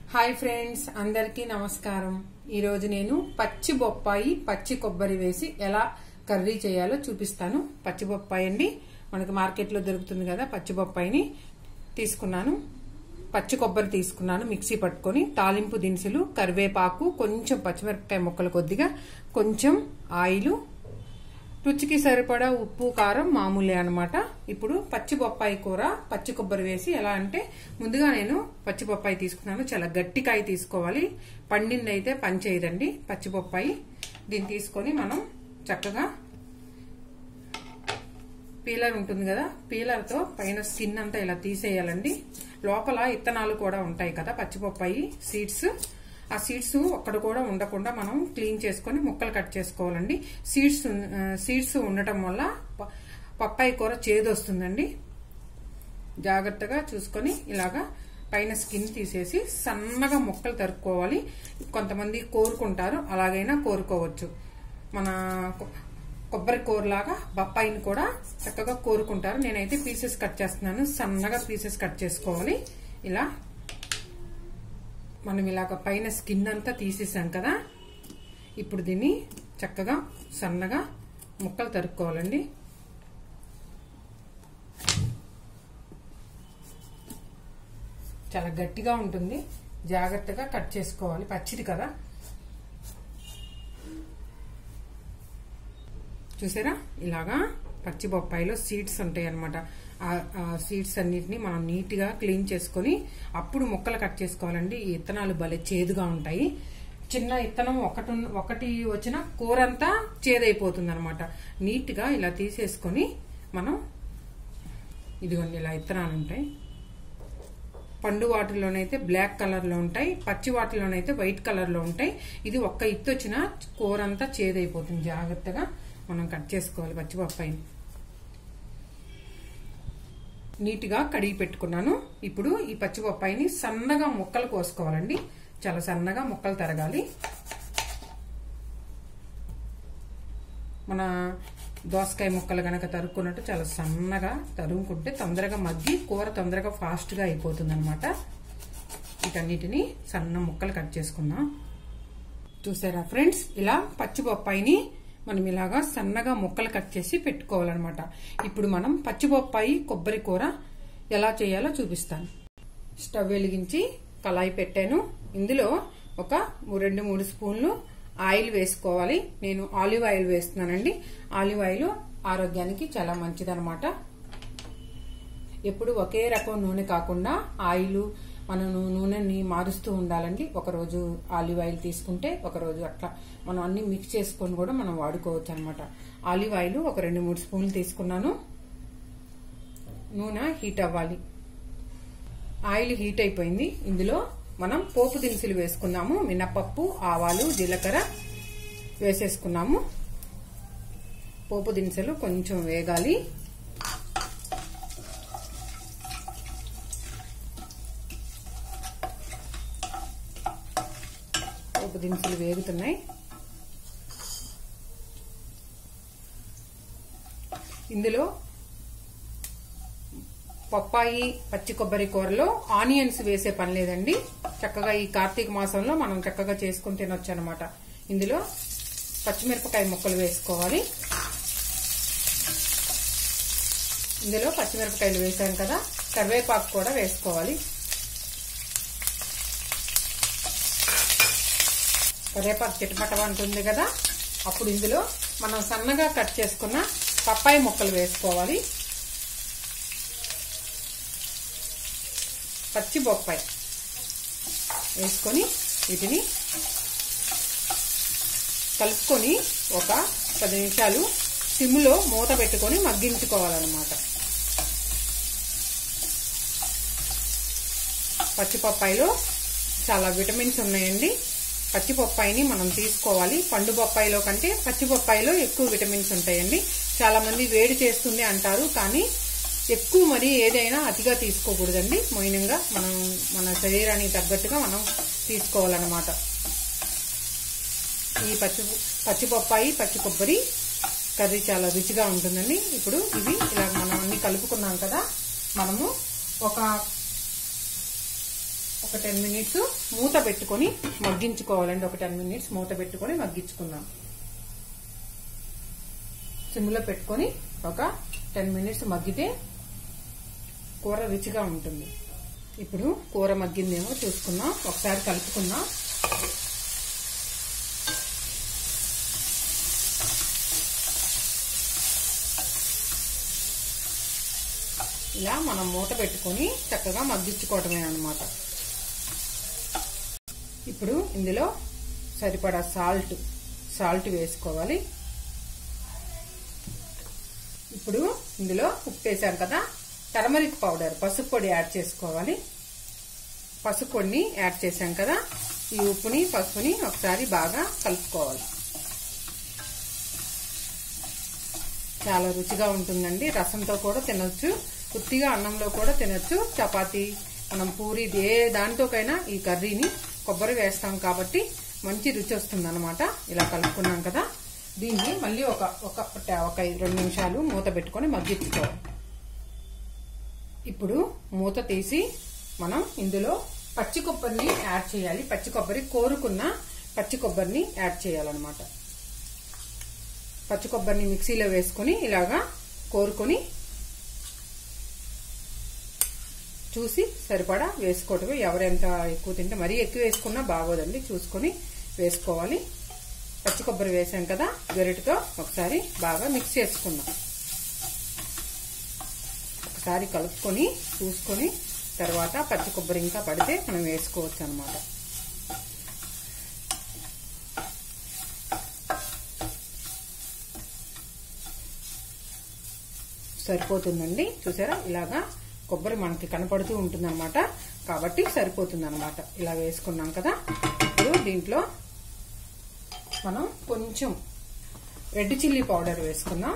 hi friends అందరికీ నమస్కారం ఈరోజు నేను పచ్చి బొప్పాయి పచ్చి కొబ్బరి వేసి ఎలా కర్రీ చేయాలో చూపిస్తాను పచ్చి బొప్పాయి అండి మనకి మార్కెట్లో దొరుకుతుంది కదా పచ్చి బొప్పాయిని తీసుకున్నాను పచ్చి కొబ్బరి తీసుకున్నాను మిక్సీ పట్టుకొని తాలింపు దినుసులు కరివేపాకు కొంచెం పచ్చిమిరపకాయ ముక్కలు కొద్దిగా కొంచెం ఆయిల్ రుచికి సరిపడా ఉప్పు కారం మామూలే అనమాట ఇప్పుడు పచ్చి బొప్పాయి కూర పచ్చి కొబ్బరి వేసి ఎలా అంటే ముందుగా నేను పచ్చి బొప్పాయి తీసుకున్నాను చాలా గట్టికాయ తీసుకోవాలి పండింది అయితే పని చేయదండి పచ్చి బొప్పాయి దీన్ని తీసుకొని మనం చక్కగా పీలర్ ఉంటుంది కదా పీలర్తో పైన స్కిన్ అంతా ఇలా తీసేయాలండి లోపల ఇత్తనాలు కూడా ఉంటాయి కదా పచ్చి బొప్పాయి సీడ్స్ ఆ సీడ్స్ ఒక్కడ కూడా ఉండకుండా మనం క్లీన్ చేసుకొని ముక్కలు కట్ చేసుకోవాలండి సీడ్స్ సీడ్స్ ఉండటం వల్ల పప్పాయి కూర చేదు వస్తుందండి జాగ్రత్తగా చూసుకొని ఇలాగా పైన స్కిన్ తీసేసి సన్నగా ముక్కలు తరుక్కోవాలి కొంతమంది కోరుకుంటారు అలాగైనా కోరుకోవచ్చు మన కొబ్బరి కూరలాగా బొప్పాయిని కూడా చక్కగా కోరుకుంటారు నేనైతే పీసెస్ కట్ చేస్తున్నాను సన్నగా పీసెస్ కట్ చేసుకోవాలి ఇలా మనం ఇలాగ పైన స్కిన్ అంతా తీసేసాం కదా ఇప్పుడు దీన్ని చక్కగా సన్నగా ముక్కలు తరుక్కోవాలండి చాలా గట్టిగా ఉంటుంది జాగ్రత్తగా కట్ చేసుకోవాలి పచ్చిది కదా చూసారా ఇలాగా పచ్చి బొప్పాయిలో సీడ్స్ ఉంటాయి అనమాట ఆ సీడ్స్ అన్నిటిని మనం నీట్గా క్లీన్ చేసుకొని అప్పుడు ముక్కలు కట్ చేసుకోవాలండి ఈ ఇత్తనాలు భలే చేదుగా ఉంటాయి చిన్న ఇత్తనం ఒకటి ఒకటి వచ్చిన కూర అంతా చేదైపోతుంది అనమాట నీట్గా ఇలా తీసేసుకొని మనం ఇదిగోండి ఇలా ఇత్తనాలు ఉంటాయి పండు వాటిలోనైతే బ్లాక్ కలర్లో ఉంటాయి పచ్చి వాటిలోనైతే వైట్ కలర్లో ఉంటాయి ఇది ఒక్క ఇత్తు వచ్చిన కూర అంతా చేదైపోతుంది జాగ్రత్తగా మనం కట్ చేసుకోవాలి పచ్చిపప్పాయిని నీట్గా కడిగి పెట్టుకున్నాను ఇప్పుడు ఈ పచ్చిపప్పాయిని సన్నగా ముక్కలు కోసుకోవాలండి చాలా సన్నగా ముక్కలు తరగాలి మన దోసకాయ ముక్కలు గనక తరుక్కున్నట్టు చాలా సన్నగా తరుముకుంటే తొందరగా మగ్గి కూర తొందరగా ఫాస్ట్గా అయిపోతుంది అనమాట వీటన్నిటిని సన్న ముక్కలు కట్ చేసుకుందాం చూసారా ఫ్రెండ్స్ ఇలా పచ్చి బొప్పాయిని మనం ఇలాగా సన్నగా ముక్కలు కట్ చేసి పెట్టుకోవాలన్నమాట ఇప్పుడు మనం పచ్చి బొప్పాయి కొబ్బరి కూర ఎలా చేయాలో చూపిస్తాను స్టవ్ వెలిగించి కళాయి పెట్టాను ఇందులో ఒక రెండు మూడు స్పూన్లు ఆయిల్ వేసుకోవాలి నేను ఆలివ్ ఆయిల్ వేస్తున్నానండి ఆలివ్ ఆయిల్ ఆరోగ్యానికి చాలా మంచిదనమాట ఎప్పుడు ఒకే రకం నూనె కాకుండా ఆయిల్ మనం నూనెని మారుస్తూ ఉండాలండి ఒకరోజు ఆలివ్ ఆయిల్ తీసుకుంటే ఒకరోజు అట్లా మనం అన్ని మిక్స్ చేసుకొని కూడా మనం వాడుకోవచ్చు అనమాట ఆలివ్ ఆయిల్ ఒక రెండు మూడు స్పూన్లు తీసుకున్నాను నూనె హీట్ అవ్వాలి ఆయిల్ హీట్ అయిపోయింది ఇందులో మనం పోపు దినుసులు వేసుకున్నాము మినపప్పు ఆవాలు జీలకర్ర వేసేసుకున్నాము పోపు దినుసులు కొంచెం వేగాలి పోపు దినుసులు వేగుతున్నాయి ఇందులో పప్పాయి పచ్చి కొబ్బరి కూరలో ఆనియన్స్ వేసే పని లేదండి చక్కగా ఈ కార్తీక మాసంలో మనం చక్కగా చేసుకుని తినొచ్చు అనమాట ఇందులో పచ్చిమిరపకాయ ముక్కలు వేసుకోవాలి ఇందులో పచ్చిమిరపకాయలు వేసాం కదా కరివేపాకు కూడా వేసుకోవాలి కరివేపాకు చిటపట అంటుంది కదా అప్పుడు ఇందులో మనం సన్నగా కట్ చేసుకున్న పప్పాయి ముక్కలు వేసుకోవాలి పచ్చి బొప్పాయి వేసుకొని వీటిని కలుపుకొని ఒక పది నిమిషాలు సిమ్లో మూత పెట్టుకొని మగ్గించుకోవాలన్నమాట పచ్చి పప్పాయిలో చాలా విటమిన్స్ ఉన్నాయండి పచ్చి బొప్పాయిని మనం తీసుకోవాలి పండు బొప్పాయిలో కంటే పచ్చి బొప్పాయిలో ఎక్కువ విటమిన్స్ ఉంటాయండి చాలా మంది వేడి చేస్తుంది అంటారు కానీ ఎక్కువ మరి ఏదైనా అతిగా తీసుకోకూడదండి మొయినంగా మనం మన శరీరానికి తగ్గట్టుగా మనం తీసుకోవాలన్నమాట ఈ పచ్చి పచ్చి బొప్పాయి పచ్చి కొబ్బరి కర్రీ చాలా రుచిగా ఉంటుందండి ఇప్పుడు ఇవి ఇలా మనం అన్ని కలుపుకున్నాం కదా మనము ఒక ఒక టెన్ మినిట్స్ మూత పెట్టుకొని మగ్గించుకోవాలండి ఒక టెన్ మినిట్స్ మూత పెట్టుకొని మగ్గించుకుందాం సిమ్లో పెట్టుకొని ఒక టెన్ మినిట్స్ మగ్గితే కూర రుచిగా ఉంటుంది ఇప్పుడు కూర మగ్గిందేమో చూసుకుందాం ఒకసారి కలుపుకుందాం ఇలా మనం మూత పెట్టుకొని చక్కగా మగ్గించుకోవటమే అనమాట ఇప్పుడు ఇందులో సరిపడా సాల్ట్ సాల్ట్ వేసుకోవాలి ఇప్పుడు ఇందులో ఉప్పు వేసాం కదా టర్మరిక్ పౌడర్ పసుపు పొడి యాడ్ చేసుకోవాలి పసుపు పొడిని యాడ్ చేసాం కదా ఈ ఉప్పుని పసుపుని ఒకసారి బాగా కలుపుకోవాలి చాలా రుచిగా ఉంటుందండి రసంతో కూడా తినొచ్చు ఉత్తిగా అన్నంలో కూడా తినొచ్చు చపాతి మనం పూరి ఏ దాంతోకైనా ఈ కర్రీని కొబ్బరి వేస్తాం కాబట్టి మంచి రుచి వస్తుంది అనమాట ఇలా కలుపుకున్నాం కదా దీన్ని మళ్ళీ ఒక ఒక ఒక రెండు నిమిషాలు మూత పెట్టుకొని మగ్గించుకోవాలి ఇప్పుడు మూత తీసి మనం ఇందులో పచ్చి కొబ్బరిని యాడ్ చేయాలి పచ్చి కొబ్బరి కోరుకున్న పచ్చి కొబ్బరిని యాడ్ చేయాలన్నమాట పచ్చి కొబ్బరిని మిక్సీలో వేసుకొని ఇలాగా కోరుకొని చూసి సరిపడా వేసుకోవటమే ఎవరెంత ఎక్కువ తింటే మరీ ఎక్కువ వేసుకున్నా బాగోదండి చూసుకొని వేసుకోవాలి పచ్చి కొబ్బరి వేసాం కదా గరిటతో ఒకసారి బాగా మిక్స్ చేసుకుందాం ఒకసారి కలుపుకొని చూసుకొని తర్వాత పచ్చి కొబ్బరి ఇంకా పడితే మనం వేసుకోవచ్చు అనమాట సరిపోతుందండి చూసారా ఇలాగా కొబ్బరి మనకి కనపడుతూ ఉంటుందన్నమాట కాబట్టి సరిపోతుందన్నమాట ఇలా వేసుకున్నాం కదా ఇప్పుడు దీంట్లో మనం కొంచెం రెడ్ చిల్లీ పౌడర్ వేసుకుందాం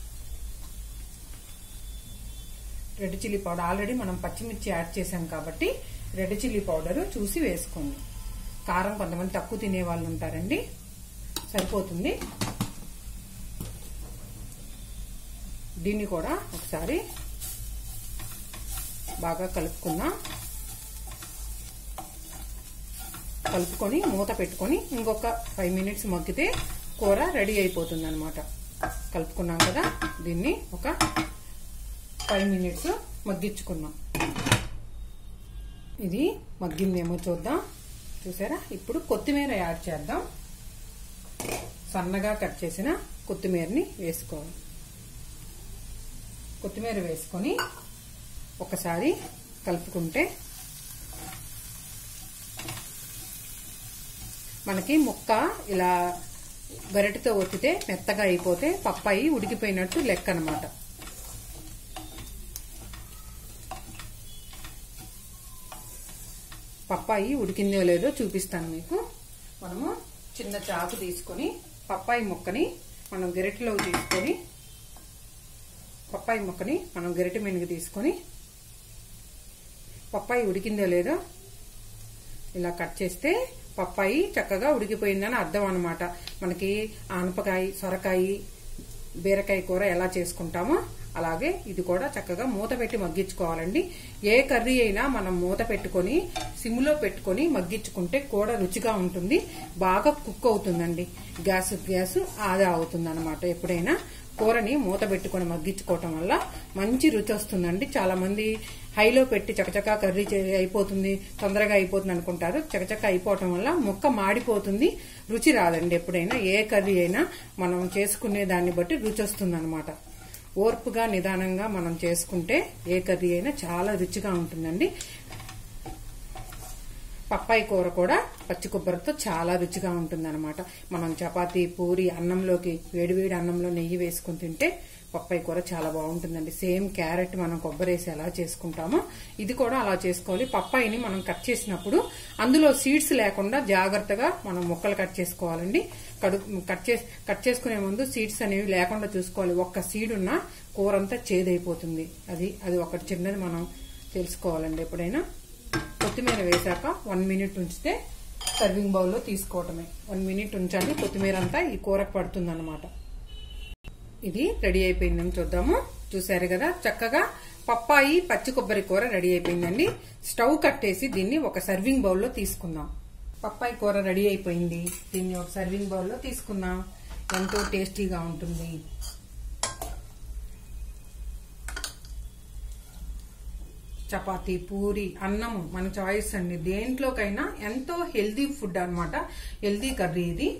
రెడ్ చిల్లీ పౌడర్ ఆల్రెడీ మనం పచ్చిమిర్చి యాడ్ చేసాం కాబట్టి రెడ్ చిల్లీ పౌడర్ చూసి వేసుకోండి కారం కొంతమంది తక్కువ తినే వాళ్ళు ఉంటారండి సరిపోతుంది దీన్ని కూడా ఒకసారి బాగా కలుపుకుందాం కలుపుకొని మూత పెట్టుకొని ఇంకొక ఫైవ్ మినిట్స్ మగ్గితే కూర రెడీ అయిపోతుంది అనమాట కలుపుకున్నాం కదా దీన్ని ఒక ఫైవ్ మినిట్స్ మగ్గించుకున్నాం ఇది మగ్గిందేమో చూద్దాం చూసారా ఇప్పుడు కొత్తిమీర యాడ్ చేద్దాం సన్నగా కట్ చేసిన కొత్తిమీరని వేసుకోవాలి కొత్తిమీర వేసుకొని ఒకసారి కలుపుకుంటే మనకి ముక్క ఇలా గరిటతో ఒత్తితే మెత్తగా అయిపోతే పప్పాయి ఉడికిపోయినట్టు లెక్క అనమాట పప్పాయి ఉడికిందో లేదో చూపిస్తాను మీకు మనము చిన్న చాకు తీసుకొని పప్పాయి ముక్కని మనం గరిటెలో తీసుకొని పప్పాయి ముక్కని మనం గరిటె మెనుగు తీసుకొని పప్పాయి ఉడికిందో లేదో ఇలా కట్ చేస్తే పప్పాయి చక్కగా ఉడికిపోయిందని అర్థం అనమాట మనకి ఆనపకాయ సొరకాయ బీరకాయ కూర ఎలా చేసుకుంటామో అలాగే ఇది కూడా చక్కగా మూత పెట్టి మగ్గించుకోవాలండి ఏ కర్రీ అయినా మనం మూత పెట్టుకొని సిమ్లో పెట్టుకొని మగ్గించుకుంటే కూర రుచిగా ఉంటుంది బాగా కుక్ అవుతుందండి గ్యాస్ గ్యాస్ ఆదా అవుతుంది అనమాట ఎప్పుడైనా కూరని మూత పెట్టుకొని మగ్గించుకోవటం వల్ల మంచి రుచి వస్తుందండి చాలా మంది హైలో పెట్టి చకచకా కర్రీ అయిపోతుంది తొందరగా అయిపోతుంది అనుకుంటారు చకచక అయిపోవటం వల్ల ముక్క మాడిపోతుంది రుచి రాదండి ఎప్పుడైనా ఏ కర్రీ అయినా మనం చేసుకునే దాన్ని బట్టి రుచి వస్తుంది ఓర్పుగా నిదానంగా మనం చేసుకుంటే ఏ కర్రీ అయినా చాలా రుచిగా ఉంటుందండి పప్పాయి కూర కూడా పచ్చి కొబ్బరితో చాలా రుచిగా ఉంటుందన్నమాట మనం చపాతీ పూరి అన్నంలోకి వేడివేడి అన్నంలో నెయ్యి వేసుకుని తింటే పప్పాయి కూర చాలా బాగుంటుందండి సేమ్ క్యారెట్ మనం కొబ్బరి వేసి ఎలా చేసుకుంటామో ఇది కూడా అలా చేసుకోవాలి పప్పాయిని మనం కట్ చేసినప్పుడు అందులో సీడ్స్ లేకుండా జాగ్రత్తగా మనం ముక్కలు కట్ చేసుకోవాలండి కడు కట్ చేసి కట్ చేసుకునే ముందు సీడ్స్ అనేవి లేకుండా చూసుకోవాలి ఒక్క సీడ్ ఉన్న కూర అంతా చేదైపోతుంది అది అది ఒకటి చిన్నది మనం తెలుసుకోవాలండి ఎప్పుడైనా కొత్తిమీర వేశాక వన్ మినిట్ ఉంచితే సర్వింగ్ బౌల్లో తీసుకోవటమే వన్ మినిట్ ఉంచాలి కొత్తిమీర అంతా ఈ కూరకు పడుతుంది అనమాట ఇది రెడీ అయిపోయిందని చూద్దాము చూసారు కదా చక్కగా పప్పాయి పచ్చి కొబ్బరి కూర రెడీ అయిపోయిందండి స్టవ్ కట్టేసి దీన్ని ఒక సర్వింగ్ బౌల్లో తీసుకుందాం పప్పాయి కూర రెడీ అయిపోయింది దీన్ని ఒక సర్వింగ్ బౌల్లో తీసుకుందాం ఎంతో టేస్టీగా ఉంటుంది చపాతి పూరి అన్నము మన చాయిస్ అండి దేంట్లోకైనా ఎంతో హెల్దీ ఫుడ్ అన్నమాట హెల్దీ కర్రీ ఇది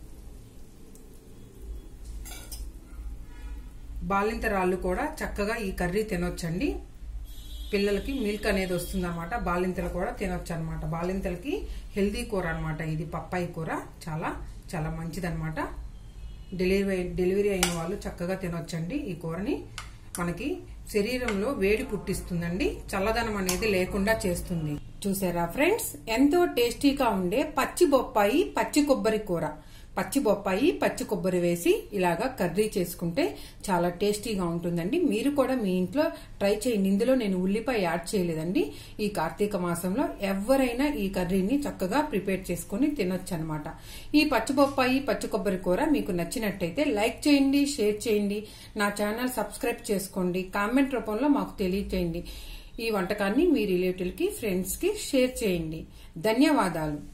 బాలింతరాళ్ళు కూడా చక్కగా ఈ కర్రీ తినొచ్చండి పిల్లలకి మిల్క్ అనేది వస్తుంది అనమాట బాలింతలు కూడా తినొచ్చు అనమాట బాలింతలకి హెల్దీ కూర అనమాట ఇది పప్పాయి కూర చాలా చాలా మంచిదన్నమాట డెలివరీ డెలివరీ అయిన వాళ్ళు చక్కగా తినొచ్చండి ఈ కూరని మనకి శరీరంలో వేడి పుట్టిస్తుందండి చల్లదనం అనేది లేకుండా చేస్తుంది చూసారా ఫ్రెండ్స్ ఎంతో టేస్టీగా ఉండే పచ్చి బొప్పాయి పచ్చి కొబ్బరి కూర పచ్చి బొప్పాయి పచ్చి కొబ్బరి వేసి ఇలాగా కర్రీ చేసుకుంటే చాలా టేస్టీగా ఉంటుందండి మీరు కూడా మీ ఇంట్లో ట్రై చేయండి ఇందులో నేను ఉల్లిపాయ యాడ్ చేయలేదండి ఈ కార్తీక మాసంలో ఎవరైనా ఈ కర్రీని చక్కగా ప్రిపేర్ చేసుకుని తినొచ్చు అనమాట ఈ పచ్చి బొప్పాయి పచ్చి కొబ్బరి కూర మీకు నచ్చినట్టయితే లైక్ చేయండి షేర్ చేయండి నా ఛానల్ సబ్స్క్రైబ్ చేసుకోండి కామెంట్ రూపంలో మాకు తెలియచేయండి ఈ వంటకాన్ని మీ రిలేటివ్కి ఫ్రెండ్స్కి షేర్ చేయండి ధన్యవాదాలు